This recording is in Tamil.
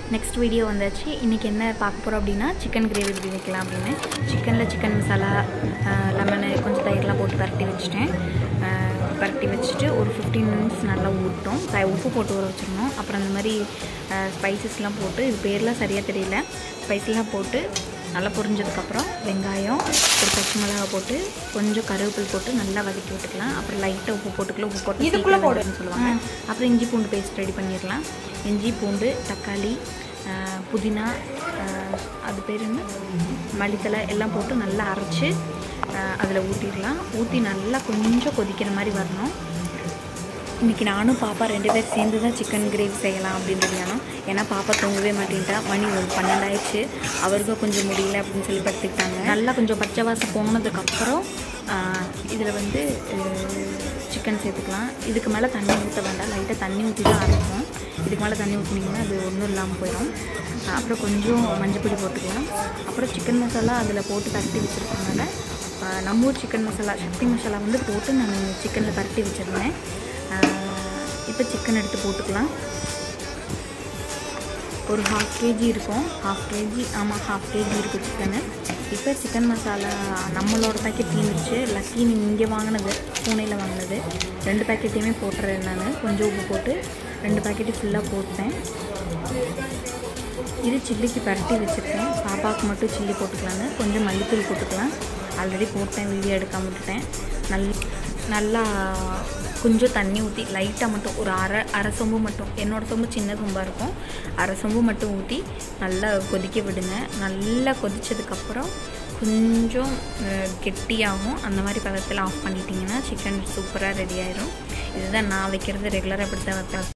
நெக்ஸ்ட் வீடியோ வந்தாச்சு இன்றைக்கி என்ன பார்க்க போகிறோம் அப்படின்னா சிக்கன் கிரேவி எப்படி வைக்கலாம் அப்படின்னு சிக்கனில் சிக்கன் மசாலா லெமனு கொஞ்சம் தயிர்லாம் போட்டு பரட்டி வச்சுட்டேன் அஹ், பரட்டி வச்சுட்டு ஒரு ஃபிஃப்டீன் மினிட்ஸ் நல்லா ஊட்டோம் த- உப்பு போட்டு ஊற வச்சிடணும் அப்புறம் அந்த மாதிரி ஸ்பைசஸ்லாம் போட்டு இது பேர்லாம் சரியாக தெரியல ஸ்பைஸ்லாம் போட்டு நல்லா பொரிஞ்சதுக்கப்புறம் வெங்காயம் ஒரு பச்சை மிளகாய் போட்டு கொஞ்சம் கருவேப்பிலை போட்டு நல்லா வதக்கி விட்டுக்கலாம் அப்புறம் லைட்டாக உப்பு போட்டுக்கலாம் உப்பு போட்டு இதுக்குள்ள சீக்கிரம் போடு. வெந்துரும்னு சொல்லுவாங்க அப்புறம் இஞ்சி பூண்டு பேஸ்ட் ரெடி பண்ணிடலாம் இஞ்சி பூண்டு தக்காளி ஆஹ், புதினா ஆஹ், அது பேர் என்ன மல்லித்தலை எல்லாம் போட்டு நல்லா அரைச்சி அதில் ஊற்றிடலாம் ஊற்றி நல்லா கொஞ்சம் கொதிக்கிற மாதிரி வரணும் இன்றைக்கி நானும் பாப்பா ரெண்டு பேர் சேர்ந்து தான் சிக்கன் கிரேவி செய்யலாம் அப்படின்னு ஞானம் ஏன்னா பாப்பா தூங்கவே மாட்டேன்ட்டா மணி ஒரு பன்னெண்டாயிடுச்சு அவருக்கும் கொஞ்சம் முடியல அப்படின்னு சொல்லி படுத்துக்கிட்டாங்க நல்லா கொஞ்சம் பச்சை வாசம் போனதுக்கப்புறம் இதில் வந்து சிக்கன் சேர்த்துக்கலாம் இதுக்கு மேலே தண்ணி ஊற்ற வேண்டாம் லைட்டாக தண்ணி ஊற்றி தான் அரைப்போம் இதுக்கு மேலே தண்ணி ஊற்றினீங்கன்னா அது ஒன்றும் இல்லாமல் போயிடும் ஆஹ் அப்புறம் கொஞ்சம் மஞ்சப்பொடி போட்டுக்கலாம் அப்புறம் சிக்கன் மசாலா அதில் போட்டு பரட்டி வச்சுருக்கனால ஆஹ் நம்ம ஊர் சிக்கன் மசாலா சக்தி மசாலா வந்து போட்டு நான் சிக்கனில் பரட்டி வச்சுருந்தேன் இப்போ சிக்கன் எடுத்து போட்டுக்கலாம் ஒரு ஹாஃப் கேஜி இருக்கும் ஹாஃப் கேஜி ஆமாம் ஹாஃப் கேஜி இருக்கும் சிக்கனு இப்போ சிக்கன் மசாலா நம்மளோட பேக்கெட் தீர்ந்துச்சு லக்கி நீங்கள் இங்கே வாங்கினது பூனையில் வாங்கினது ரெண்டு பேக்கெட்டையுமே போட்டுறேன் நான் கொஞ்சம் உப்பு போட்டு ரெண்டு பேக்கெட்டு ஃபுல்லாக போட்டேன் இது சில்லிக்கு பரட்டி வச்சுருக்கேன் பாப்பாவுக்கு மட்டும் சில்லி போட்டுக்கலான்னு கொஞ்சம் மல்லித்தூள் போட்டுக்கலாம் ஆல்ரெடி போட்டேன் வீடியோ எடுக்காம விட்டுட்டேன் நல் நல்லா கொஞ்சம் தண்ணி ஊற்றி லைட்டாக மட்டும் ஒரு அரை அரை சொம்பு மட்டும் என்னோடய சொம்பு சின்ன சொம்பாக இருக்கும் அரை சொம்பு மட்டும் ஊற்றி நல்லா கொதிக்க விடுங்க நல்லா கொதிச்சதுக்கப்புறம் கொஞ்சம் அஹ், கெட்டியாகும் அந்த மாதிரி பதத்தில் ஆஃப் பண்ணிட்டீங்கன்னா சிக்கன் சூப்பராக ரெடி ஆயிரும் இதுதான் நான் வைக்கிறது ரெகுலராக இப்படி தான் வைப்பேன்